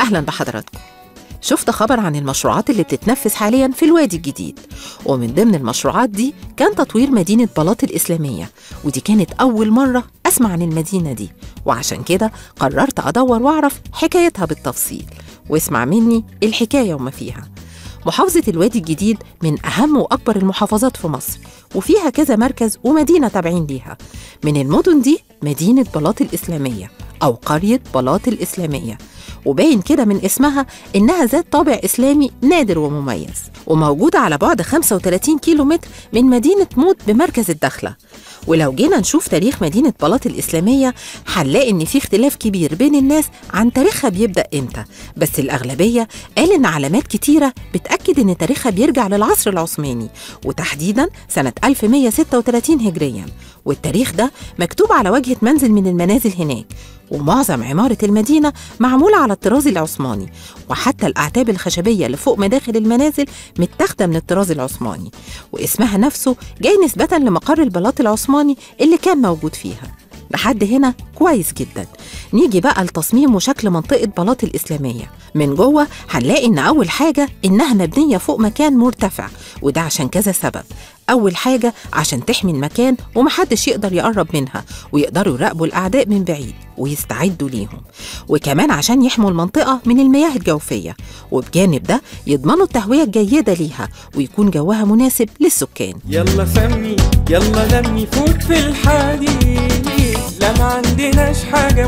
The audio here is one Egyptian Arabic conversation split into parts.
أهلا بحضراتكم شفت خبر عن المشروعات اللي بتتنفذ حاليا في الوادي الجديد ومن ضمن المشروعات دي كان تطوير مدينة بلاط الإسلامية ودي كانت أول مرة أسمع عن المدينة دي وعشان كده قررت أدور وأعرف حكايتها بالتفصيل واسمع مني الحكاية وما فيها محافظة الوادي الجديد من أهم وأكبر المحافظات في مصر وفيها كذا مركز ومدينة تابعين ليها من المدن دي مدينة بلاط الإسلامية أو قرية بلاط الإسلامية وباين كده من اسمها إنها ذات طابع إسلامي نادر ومميز وموجودة على بعد 35 كيلو متر من مدينة موت بمركز الدخلة ولو جينا نشوف تاريخ مدينة بلاط الإسلامية هنلاقي إن في اختلاف كبير بين الناس عن تاريخها بيبدأ إمتى بس الأغلبية قال إن علامات كتيرة بتأكد إن تاريخها بيرجع للعصر العثماني وتحديدا سنة 1136 هجريا والتاريخ ده مكتوب على واجهة منزل من المنازل هناك ومعظم عمارة المدينة معمولة على الطراز العثماني وحتى الأعتاب الخشبية اللي فوق مداخل المنازل متاخدة من الطراز العثماني واسمها نفسه جاي نسبة لمقر البلاط العثماني اللي كان موجود فيها لحد هنا كويس جدا نيجي بقى لتصميم وشكل منطقة بلاط الإسلامية من جوه هنلاقي إن أول حاجة إنها مبنية فوق مكان مرتفع وده عشان كذا سبب أول حاجة عشان تحمي المكان ومحدش يقدر يقرب منها ويقدروا يراقبوا الأعداء من بعيد ويستعدوا ليهم وكمان عشان يحموا المنطقة من المياه الجوفية وبجانب ده يضمنوا التهوية الجيدة ليها ويكون جوها مناسب للسكان يلا سمي يلا لمي فوت في الحديد لا ما عندناش حاجة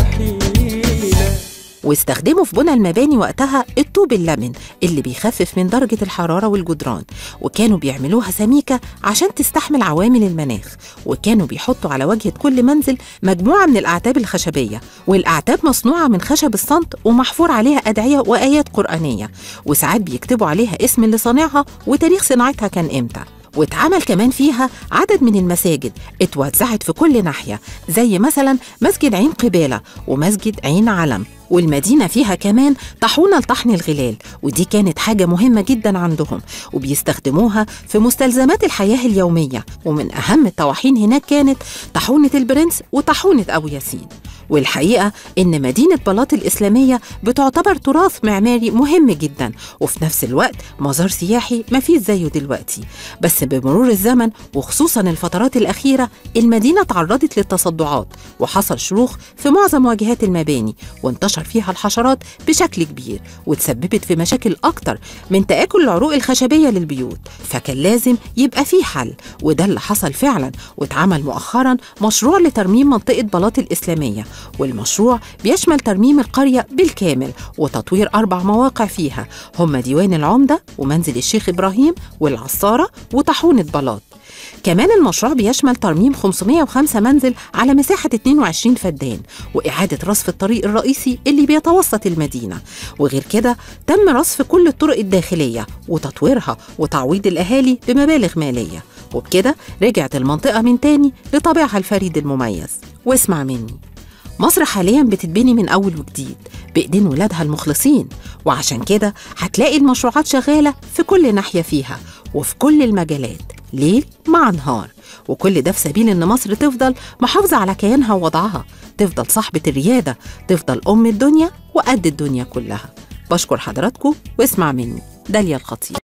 مستحيلة واستخدموا في بنى المباني وقتها الطوب اللبن اللي بيخفف من درجة الحرارة والجدران وكانوا بيعملوها سميكة عشان تستحمل عوامل المناخ وكانوا بيحطوا على واجهة كل منزل مجموعة من الأعتاب الخشبية والأعتاب مصنوعة من خشب الصمت ومحفور عليها أدعية وآيات قرآنية وساعات بيكتبوا عليها اسم اللي صانعها وتاريخ صناعتها كان إمتى واتعمل كمان فيها عدد من المساجد اتوزعت في كل ناحية زي مثلا مسجد عين قبالة ومسجد عين علم والمدينة فيها كمان طاحونة لطحن الغلال ودي كانت حاجة مهمة جدا عندهم وبيستخدموها في مستلزمات الحياة اليومية ومن أهم الطواحين هناك كانت طاحونة البرنس وطاحونة أبو ياسين والحقيقة إن مدينة بلاط الإسلامية بتعتبر تراث معماري مهم جدا وفي نفس الوقت مزار سياحي ما فيش زيه دلوقتي بس بمرور الزمن وخصوصا الفترات الأخيرة المدينة تعرضت للتصدعات وحصل شروخ في معظم واجهات المباني وانتشر فيها الحشرات بشكل كبير وتسببت في مشاكل أكتر من تآكل العروق الخشبية للبيوت فكان لازم يبقى فيه حل وده اللي حصل فعلا واتعمل مؤخرا مشروع لترميم منطقة بلاط الإسلامية والمشروع بيشمل ترميم القرية بالكامل وتطوير أربع مواقع فيها هم ديوان العمدة ومنزل الشيخ إبراهيم والعصارة وطاحونة بلاط كمان المشروع بيشمل ترميم 505 منزل على مساحة 22 فدان وإعادة رصف الطريق الرئيسي اللي بيتوسط المدينة وغير كده تم رصف كل الطرق الداخلية وتطويرها وتعويض الأهالي بمبالغ مالية وبكده رجعت المنطقة من تاني لطابعها الفريد المميز واسمع مني مصر حاليا بتتبني من أول وجديد بإيدين ولادها المخلصين وعشان كده هتلاقي المشروعات شغالة في كل ناحية فيها وفي كل المجالات ليل مع نهار وكل ده في سبيل إن مصر تفضل محافظة على كيانها ووضعها تفضل صاحبة الريادة تفضل أم الدنيا وقد الدنيا كلها بشكر حضراتكم واسمع مني داليا الخطيب